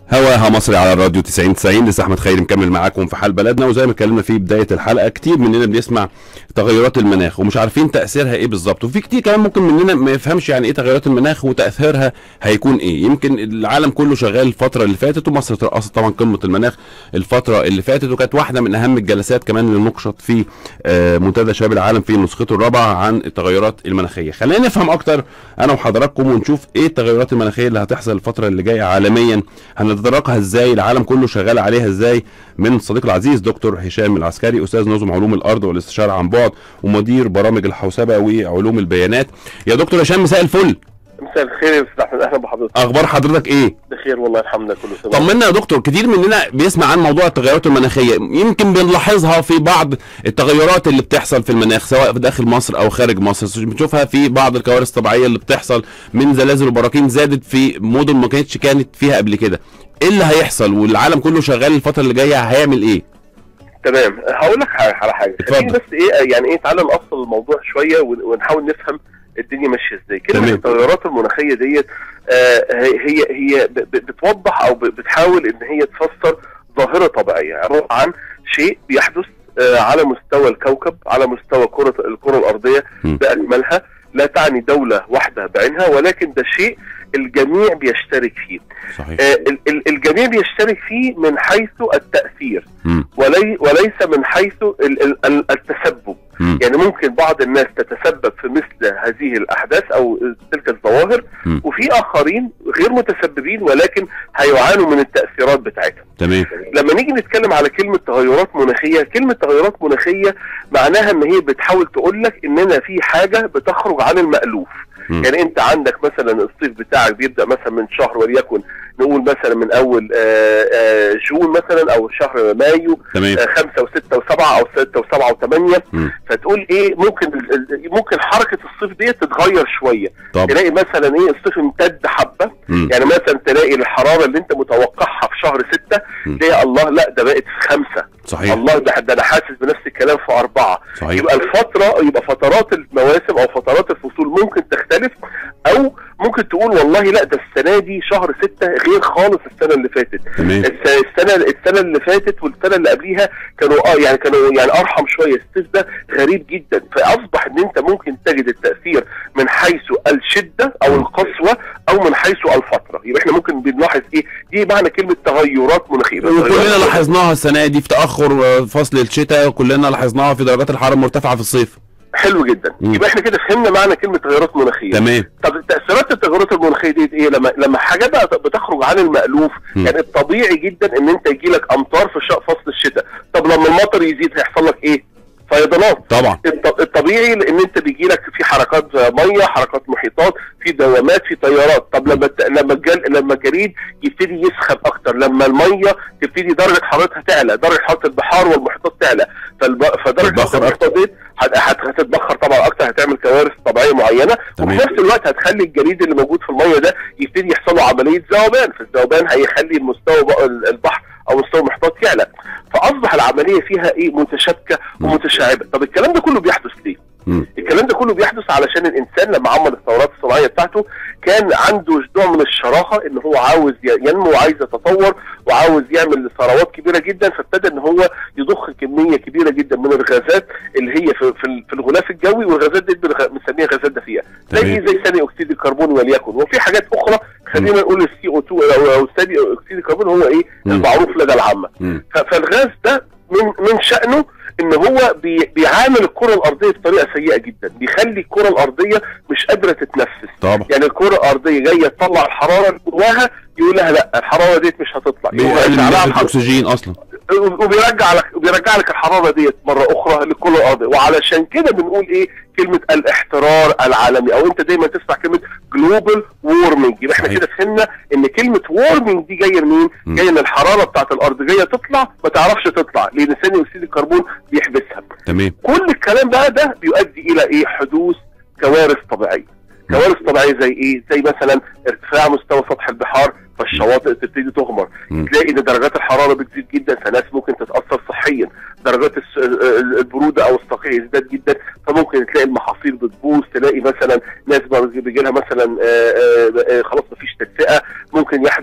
هواها مصري على الراديو 90 90 لسه احمد خيري مكمل معاكم في حال بلدنا وزي ما اتكلمنا في بدايه الحلقه كتير مننا بنسمع تغيرات المناخ ومش عارفين تاثيرها ايه بالظبط وفي كتير كمان ممكن مننا ما يفهمش يعني ايه تغيرات المناخ وتاثيرها هيكون ايه يمكن العالم كله شغال الفتره اللي فاتت ومصر ترأست طبعا قمه المناخ الفتره اللي فاتت وكانت واحده من اهم الجلسات كمان اللي نقشت في آه، منتدى شباب العالم في نسخته الرابعه عن التغيرات المناخيه خلينا نفهم اكتر انا وحضراتكم ونشوف ايه التغيرات المناخيه اللي هتحصل الفتره اللي جايه عالميا هنتدرجها ازاي العالم كله شغال عليها ازاي من الصديق العزيز دكتور هشام العسكري استاذ نظم علوم الارض والاستشاره عن بعد ومدير برامج الحوسبه وعلوم البيانات يا دكتور هشام مساء الفل مساء الخير يا استاذ احمد اهلا بحضرتك اخبار حضرتك ايه بخير والله الحمد لله كله تمام طمنا يا دكتور كتير مننا بيسمع عن موضوع التغيرات المناخيه يمكن بنلاحظها في بعض التغيرات اللي بتحصل في المناخ سواء في داخل مصر او خارج مصر بنشوفها في بعض الكوارث الطبيعيه اللي بتحصل من زلازل وبراكين زادت في مدن ما كانتش كانت فيها قبل كده ايه اللي هيحصل والعالم كله شغال الفتره اللي جايه هيعمل ايه تمام هقول لك حاجه على حاجه اتفضل. خليني بس ايه يعني ايه تعالى نأصل الموضوع شويه ون- ونحاول نفهم الدنيا ماشيه ازاي كلمه تمام. التغيرات المناخيه ديت آه هي هي هي ب- ب- بتوضح او ب- بتحاول ان هي تفسر ظاهره طبيعيه عباره عن شيء بيحدث آه على مستوى الكوكب على مستوى كره الكره الارضيه م. باكملها لا تعني دوله واحده بعينها ولكن ده شيء الجميع بيشترك فيه صحيح آه، ال- ال- الجميع بيشترك فيه من حيث التأثير مم. ولي وليس من حيث ال- ال- ال- التسبب مم. يعني ممكن بعض الناس تتسبب في مثل هذه الأحداث أو تلك الظواهر مم. وفي آخرين غير متسببين ولكن هيعانوا من التأثيرات بتاعتها تمام لما نيجي نتكلم على كلمة تغيرات مناخية كلمة تغيرات مناخية معناها ان هي بتحاول تقول لك اننا في حاجة بتخرج عن المألوف مم. يعني انت عندك مثلا الصيف بتاعك بيبدأ مثلا من شهر وليكن نقول مثلا من اول آه، آه، جون مثلا او شهر مايو تمام آه، خمسة وستة وسبعة او ستة وسبعة وثمانية مم. فتقول ايه ممكن ال- ال- ممكن حركة الصيف دي تتغير شوية طب تلاقي مثلا ايه الصيف امتد حبة مم. يعني مثلا تلاقي الحرارة اللي انت متوقعها في شهر ستة مم. تلاقي الله لا ده بقت في خمسة صحيح الله ده, ده انا حاسس بنفس الكلام في أربعة صحيح يبقى الفترة يبقى فترات المواسم أو فترات الفصول ممكن تختلف أو ممكن تقول والله لا ده السنة دي شهر ستة غير خالص السنة اللي فاتت تمام الس- السنة السنة اللي فاتت والسنة اللي قبليها كانوا اه يعني كانوا يعني أرحم شوية الصيف ده غريب جدا فأصبح إن أنت ممكن تجد التأثير من حيث الشدة أو القسوة أو من حيث الفترة يبقى احنا ممكن بنلاحظ إيه دي معنى كلمة تغيرات مناخية وكلنا لاحظناها السنه دي في تاخر آه، فصل الشتاء كلنا لاحظناها في درجات الحراره المرتفعه في الصيف حلو جدا مم. يبقى احنا كده فهمنا معنى كلمة تغيرات مناخية تمام طب تاثيرات التغيرات المناخيه دي ايه لما لما حاجه بقى بتخرج عن المالوف مم. يعني الطبيعي جدا ان انت يجي لك امطار في شق فصل الشتاء طب لما المطر يزيد هيحصل لك ايه فيضانات طبعا الط- الطبيعي لان انت بيجي لك في حركات ميه حركات محيطات في دوامات في تيارات طب لما الت- لما الجل لما الجليد يبتدي يسخن اكتر لما الميه تبتدي درجه حرارتها تعلى درجه حراره البحار والمحيطات تعلى فالب... فدرجه تتبخر حراره المحيطات دي هت- هت- هتتبخر طبعا اكتر هتعمل كوارث طبيعيه معينه تمام. وفي نفس الوقت هتخلي الجليد اللي موجود في الميه ده يبتدي يحصل له عمليه ذوبان فالذوبان هيخلي المستوى بقى ال- البحر او مستوى المحيطات يعلى فاصبح العمليه فيها ايه متشابكه مم. ومتشعبه طب الكلام ده كله بيحدث ليه مم. الكلام ده كله بيحدث علشان الانسان لما عمل الثورات الصناعيه بتاعته كان عنده نوع من الشراهه ان هو عاوز ي- ينمو وعايز يتطور وعاوز يعمل ثروات كبيره جدا فابتدى ان هو يضخ كميه كبيره جدا من الغازات اللي هي في في, ال- في الغلاف الجوي والغازات دي بنغ- بنسميها غازات دافئه زي تمام. ايه زي ثاني اكسيد الكربون وليكن وفي حاجات اخرى خلينا نقول السي او 2 او أو ثاني اكسيد الكربون هو ايه مم. المعروف لدى العامه مم. ف- فالغاز ده من من شأنه ان هو بي بيعامل الكره الارضيه بطريقه سيئه جدا بيخلي الكره الارضيه مش قادره تتنفس طبعا يعني الكره الارضيه جايه تطلع الحراره اللي جواها يقول لها لا الحراره ديت مش هتطلع يقوم بيقلل يرجع لها نسبه الحرارة. الاكسجين اصلا وبيرجع لك وبيرجع لك الحراره ديت مره اخرى للكره الارضيه وعلشان كده بنقول ايه كلمه الاحترار العالمي او انت دايما تسمع كلمه جلوبال وورمنج يبقى احنا صحيح. كده فهمنا ان كلمه وورمنج دي جايه منين؟ مم. جايه ان الحراره بتاعت الارض جايه تطلع ما تعرفش تطلع لان ثاني اكسيد الكربون بيحبسها تمام كل الكلام بقى ده بيؤدي الى ايه حدوث كوارث طبيعيه كوارث طبيعيه زي ايه زي مثلا ارتفاع مستوى سطح البحار فالشواطئ تبتدي تغمر مم. تلاقي ان درجات الحراره بتزيد جدا فناس ممكن تتاثر صحيا درجات الس- ال- البروده او الصقيع يزداد جدا فممكن تلاقي المحاصيل بتبوظ تلاقي مثلا ناس بيجي لها مثلا آه، آه، آه، خلاص مفيش تدفئه ممكن يحد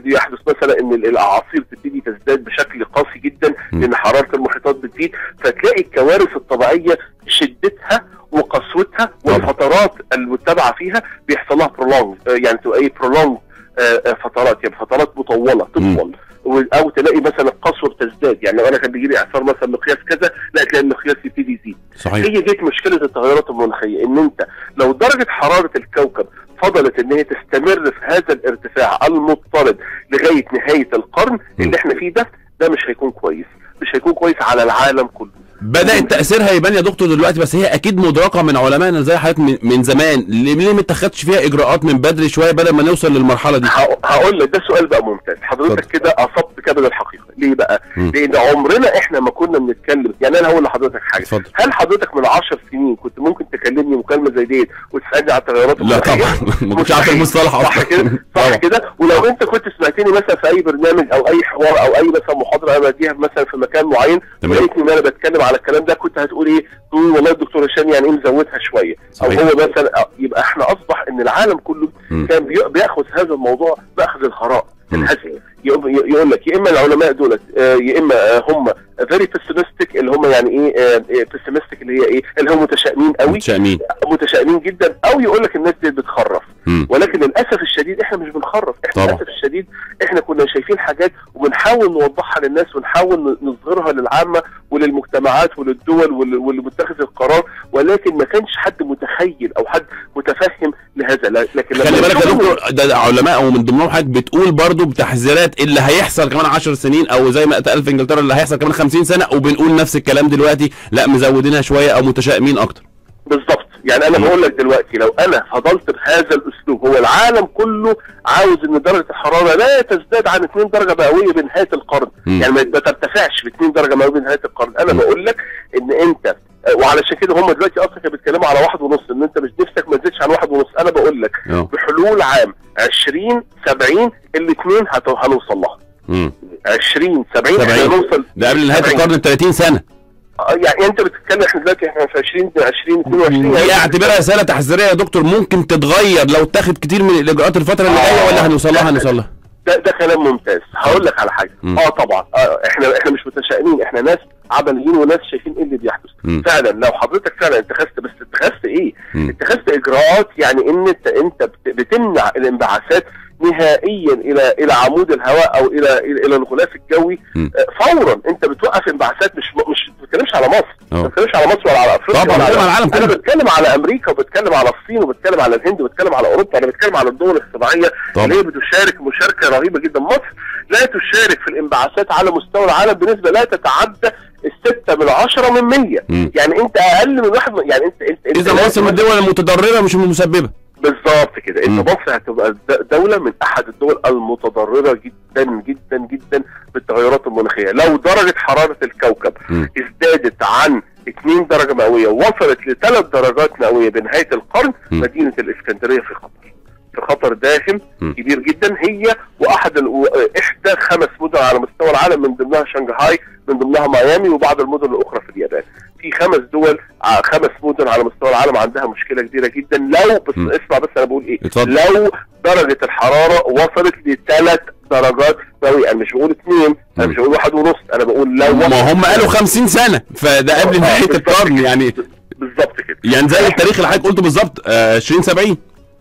يحدث مثلا ان ال- الاعاصير تبتدي تزداد بشكل قاسي جدا م. لان حراره المحيطات بتزيد فتلاقي الكوارث الطبيعيه شدتها وقسوتها طبعا. والفترات المتبعه فيها بيحصل لها برولونج يعني تبقى ايه برولونج فترات يعني فترات مطوله تطول و- او تلاقي مثلا القسوه بتزداد يعني لو انا كان بيجي لي اعصار مثلا مقياس كذا لا تلاقي المقياس يبتدي يزيد صحيح هي ديت مشكله التغيرات المناخيه ان انت لو درجه حراره الكوكب فضلت ان هي تستمر في هذا الارتفاع المضطرد لغايه نهايه القرن اللي احنا فيه ده ده مش هيكون كويس مش هيكون كويس على العالم كله بدأت تأثيرها يبان يا دكتور دلوقتي بس هي أكيد مدركة من علمائنا زي حضرتك من, من زمان ليه ليه ما اتخذتش فيها إجراءات من بدري شوية بدل ما نوصل للمرحلة دي؟ ه- هقول لك ده سؤال بقى ممتاز حضرتك اتفضل. كده اصبت كبد الحقيقه ليه بقى مم. لان عمرنا احنا ما كنا بنتكلم يعني انا هقول لحضرتك حاجه اتفضل هل حضرتك من 10 سنين كنت ممكن تكلمني مكالمه زي ديت وتسالني على التغيرات لا المناخية؟ طبعا ما كنتش عارف المصطلح صح أصلا كده صح طبعا. كده ولو انت كنت سمعتني مثلا في اي برنامج او اي حوار او اي مثلا محاضره انا بديها مثلا في مكان معين تمام. ولقيتني ان انا بتكلم على الكلام ده كنت هتقول ايه؟ تقول والله الدكتور هشام يعني ايه مزودها شويه او صحيح. هو مثلا أو يبقى احنا اصبح ان العالم كله مم. كان بي- بياخذ هذا الموضوع باخذ الهراء مم. الهزل يقوم- ي- يقول لك يا اما العلماء دولت آه، يا اما آه، هم فيري بيسيمستيك اللي هم يعني ايه بيسيمستيك اللي هي ايه اللي هم متشائمين قوي متشائمين متشائمين جدا او يقول لك الناس دي بتخرف مم. ولكن للاسف الشديد احنا مش بنخرف احنا طبعا. للاسف الشديد احنا كنا شايفين حاجات وبنحاول نوضحها للناس ونحاول ن- نظهرها للعامه وللمجتمعات وللدول وال- والمتخذ القرار ولكن ما كانش حد متخيل او حد متفهم لهذا لا- لكن لما خلي بالك يا نشوف- دكتور ده ده علماء ومن ضمنهم حضرتك بتقول برضو بتحذيرات اللي هيحصل كمان 10 سنين او زي ما اتقال في انجلترا اللي هيحصل كمان 50 سنه وبنقول نفس الكلام دلوقتي لا مزودينها شويه او متشائمين اكتر بالظبط يعني انا مم. بقول لك دلوقتي لو انا فضلت بهذا الاسلوب هو العالم كله عاوز ان درجه الحراره لا تزداد عن 2 درجه مئويه بنهايه القرن مم. يعني ما ما ترتفعش ب 2 درجه مئويه بنهايه القرن انا مم. بقول لك ان انت وعلشان كده هم دلوقتي اصلا كانوا بيتكلموا على واحد ونص ان انت مش نفسك ما تزيدش عن واحد ونص انا بقول لك اه بحلول عام 20 70 الاثنين هنوصل لها مم. 20 70 احنا 70. هنوصل ده قبل نهايه 70. القرن ب 30 سنه آه، يعني انت بتتكلم احنا دلوقتي احنا في 20 20 22 دي اعتبرها رساله تحذيريه يا دكتور ممكن تتغير لو اتخذ كتير من الاجراءات الفتره اللي آه. جايه ولا هنوصل لها هنوصل لها ده ده كلام ممتاز هقول لك على حاجه مم. اه طبعا آه احنا احنا مش متشائمين احنا ناس عمليين وناس شايفين ايه اللي بيحدث مم. فعلا لو حضرتك فعلا اتخذت بس اتخذت ايه مم. اتخذت اجراءات يعني ان انت انت بت- بتمنع الانبعاثات نهائيا الى الى عمود الهواء او الى الى, إلى الغلاف الجوي مم. آه، فورا انت بتوقف انبعاثات مش مش ما بتتكلمش على مصر اه. ما بتتكلمش على مصر ولا على افريقيا طبعا، ولا بتكلم على العالم انا كله. بتكلم على امريكا وبتكلم على الصين وبتكلم على الهند وبتكلم على اوروبا انا بتكلم على الدول الصناعيه طبعا. اللي هي بتشارك مشاركه رهيبه جدا مصر لا تشارك في الانبعاثات على مستوى العالم بنسبه لا تتعدى الستة من عشرة من مية مم. يعني انت اقل من واحد من يعني انت انت, انت اذا مصر من الدول المتضرره مش من المسببه بالظبط كده مم. انت مصر هتبقى د- دولة من احد الدول المتضررة جدا جدا جدا بالتغيرات المناخية لو درجة حرارة الكوكب مم. ازدادت عن 2 درجة مئوية ووصلت لثلاث درجات مئوية بنهاية القرن مم. مدينة الاسكندرية في خطر في خطر داهم مم. كبير جدا هي واحد ال... و- احدى خمس مدن على مستوى العالم من ضمنها شنغهاي من ضمنها ميامي وبعض المدن الاخرى في اليابان في خمس دول ع- خمس مدن على مستوى العالم عندها مشكله كبيره جدا لو بس مم. اسمع بس انا بقول ايه اتفضل. لو درجه الحراره وصلت لثلاث درجات مئويه انا مش بقول اثنين انا مم. مش بقول واحد ونص انا بقول لو ما هم قالوا 50 سنه فده قبل آه، نهايه بالظبط القرن كده. يعني بالظبط كده يعني زي التاريخ اللي حضرتك قلته بالظبط آه 20 70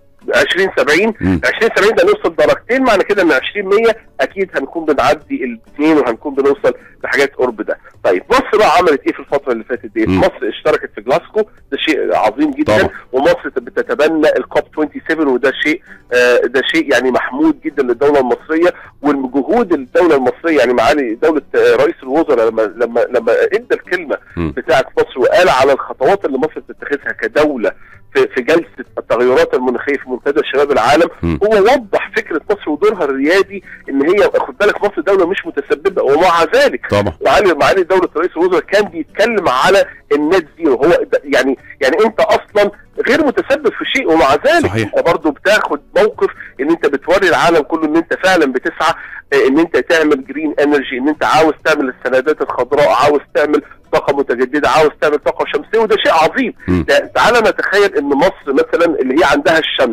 20 70 مم. 20 70 ده نوصل درجتين معنى كده ان 20 100 اكيد هنكون بنعدي الاثنين وهنكون بنوصل لحاجات قرب ده طيب مصر بقى عملت ايه في الفتره اللي فاتت دي مم. مصر اشتركت في جلاسكو ده شيء عظيم جدا طبعا. ومصر بتتبنى الكوب 27 وده شيء آه ده شيء يعني محمود جدا للدوله المصريه والجهود الدوله المصريه يعني معالي دوله آه، رئيس الوزراء لما لما لما ادى الكلمه مم. بتاعت مصر وقال على الخطوات اللي مصر بتتخذها كدوله في في جلسه التغيرات المناخيه في منتدى شباب العالم مم. هو وضح فكره مصر ودورها الريادي ان هي خد بالك مصر دوله مش متسببه ومع ذلك طبعا معالي معالي دوله رئيس الوزراء كان بيتكلم على النت زيرو هو ده- يعني يعني انت اصلا غير متسبب في شيء ومع ذلك صحيح. انت برضه بتاخد موقف ان انت بتوري العالم كله ان انت فعلا بتسعى آه، ان انت تعمل جرين انرجي ان انت عاوز تعمل السندات الخضراء عاوز تعمل طاقه متجدده عاوز تعمل طاقه شمسيه وده شيء عظيم مم. ده- تعالى نتخيل ان مصر مثلا اللي هي عندها الشمس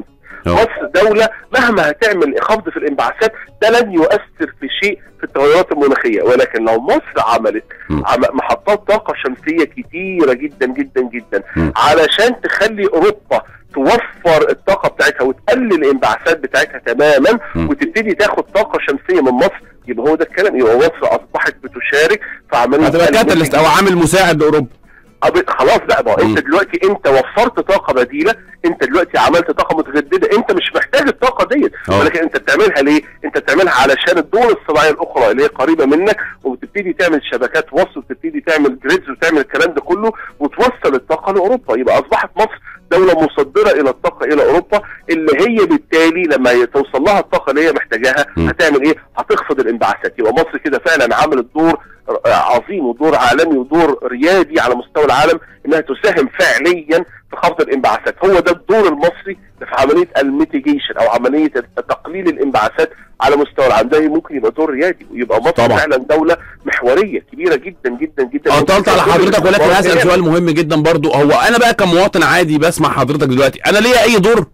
أه. مصر دوله مهما هتعمل خفض في الانبعاثات ده لن يؤثر في شيء في التغيرات المناخيه ولكن لو مصر عملت م. عم- محطات طاقه شمسيه كتيره جدا جدا جدا م. علشان تخلي اوروبا توفر الطاقه بتاعتها وتقلل الانبعاثات بتاعتها تماما م. وتبتدي تاخد طاقه شمسيه من مصر يبقى هو ده الكلام يبقى مصر اصبحت بتشارك في عمليه هتبقى كاتاليست او عامل مساعد لاوروبا أب- خلاص بقى ما هو انت مم. دلوقتي انت وفرت طاقه بديله انت دلوقتي عملت طاقه متجدده انت مش محتاج الطاقه ديت اه. ولكن انت بتعملها ليه انت بتعملها علشان الدول الصناعيه الاخرى اللي هي قريبه منك وبتبتدي تعمل شبكات وصل وتبتدي تعمل جريدز وتعمل الكلام ده كله وتوصل الطاقه لاوروبا يبقى اصبحت مصر دوله مصدره الى الطاقه الى اوروبا اللي هي بالتالي لما هي توصل لها الطاقه اللي هي محتاجاها مم. هتعمل ايه هتخفض الانبعاثات يبقى مصر كده فعلا عملت دور عظيم ودور عالمي ودور ريادي على مستوى العالم انها تساهم فعليا في خفض الانبعاثات هو ده الدور المصري في عمليه الميتيجيشن او عمليه تقليل الانبعاثات على مستوى العالم ده ممكن يبقى دور ريادي ويبقى مصر طبعا. فعلا دوله محوريه كبيره جدا جدا جدا قطعت على حضرتك ولكن هسال سؤال مهم جدا برضو هو انا بقى كمواطن عادي بسمع حضرتك دلوقتي انا ليا اي دور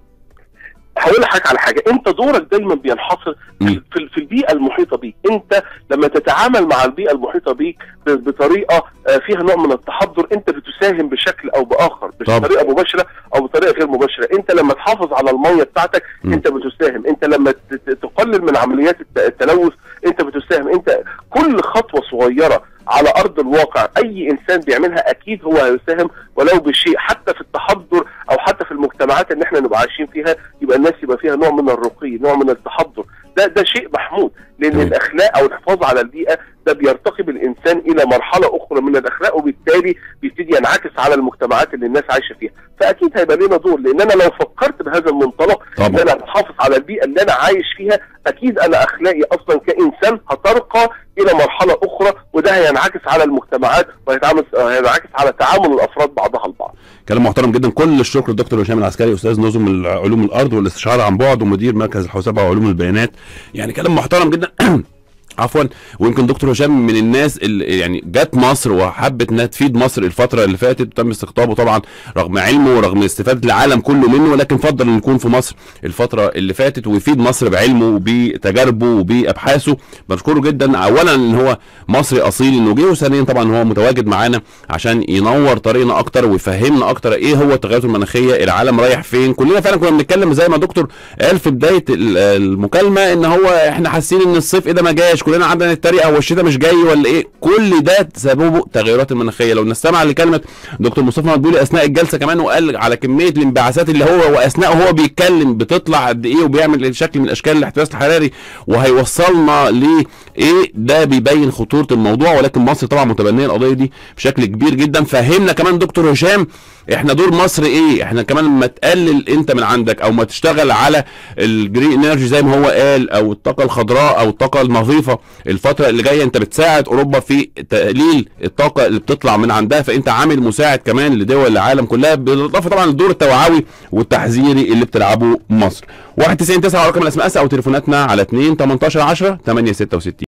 هقول لحضرتك على حاجه انت دورك دايما بينحصر مم. في, في, في البيئه المحيطه بيك انت لما تتعامل مع البيئه المحيطه بيك ب- بطريقه آه، فيها نوع من التحضر انت بتساهم بشكل او باخر طبعا. بطريقه مباشره او بطريقه غير مباشره انت لما تحافظ على الميه بتاعتك مم. انت بتساهم انت لما ت- ت- تقلل من عمليات الت- التلوث انت بتساهم انت كل خطوه صغيره على ارض الواقع اي انسان بيعملها اكيد هو هيساهم ولو بشيء حتى في التحضر او حتى في المجتمعات اللي احنا نبقى عايشين فيها يبقى الناس يبقى فيها نوع من الرقي نوع من التحضر ده ده شيء محمود لان تمام. الاخلاق او الحفاظ على البيئه ده بيرتقي بالانسان الى مرحله اخرى من الاخلاق وبالتالي بيبتدي ينعكس على المجتمعات اللي الناس عايشه فيها فاكيد هيبقى لنا دور لان انا لو فكرت بهذا المنطلق ان طبعا انا احافظ على البيئه اللي انا عايش فيها اكيد انا اخلاقي اصلا كانسان هترقى الى مرحله اخرى وده هينعكس على المجتمعات وهيتعامل هينعكس على تعامل الافراد بعضها البعض كلام محترم جدا كل الشكر للدكتور هشام العسكري استاذ نظم علوم الارض والاستشاره عن بعد ومدير مركز الحوسبه وعلوم البيانات يعني كلام محترم جدا عفوا ويمكن دكتور هشام من الناس اللي يعني جت مصر وحبت انها تفيد مصر الفتره اللي فاتت وتم استقطابه طبعا رغم علمه ورغم استفاده العالم كله منه ولكن فضل انه يكون في مصر الفتره اللي فاتت ويفيد مصر بعلمه وبتجاربه وبابحاثه بشكره جدا اولا ان هو مصري اصيل انه جه وثانيا طبعا هو متواجد معانا عشان ينور طريقنا اكتر ويفهمنا اكتر ايه هو التغيرات المناخيه العالم رايح فين كلنا فعلا كنا بنتكلم زي ما دكتور قال في بدايه ال- المكالمه ان هو احنا حاسين ان الصيف ايه ده ما جاش كلنا عندنا التريقه هو الشتاء مش جاي ولا ايه كل ده سببه التغيرات المناخيه لو نستمع لكلمه دكتور مصطفى مدبولي اثناء الجلسه كمان وقال على كميه الانبعاثات اللي هو واثناء هو بيتكلم بتطلع قد ايه وبيعمل شكل من اشكال الاحتباس الحراري وهيوصلنا لايه ده بيبين خطوره الموضوع ولكن مصر طبعا متبنيه القضيه دي بشكل كبير جدا فهمنا كمان دكتور هشام احنا دور مصر ايه احنا كمان ما تقلل انت من عندك او ما تشتغل على الجرين انرجي زي ما هو قال او الطاقه الخضراء او الطاقه النظيفه الفتره اللي جايه انت بتساعد اوروبا في تقليل الطاقه اللي بتطلع من عندها فانت عامل مساعد كمان لدول العالم كلها بالاضافه طبعا للدور التوعوي والتحذيري اللي بتلعبه مصر 199 9 رقم الاس ام اس او تليفوناتنا على 2 18 10 8 66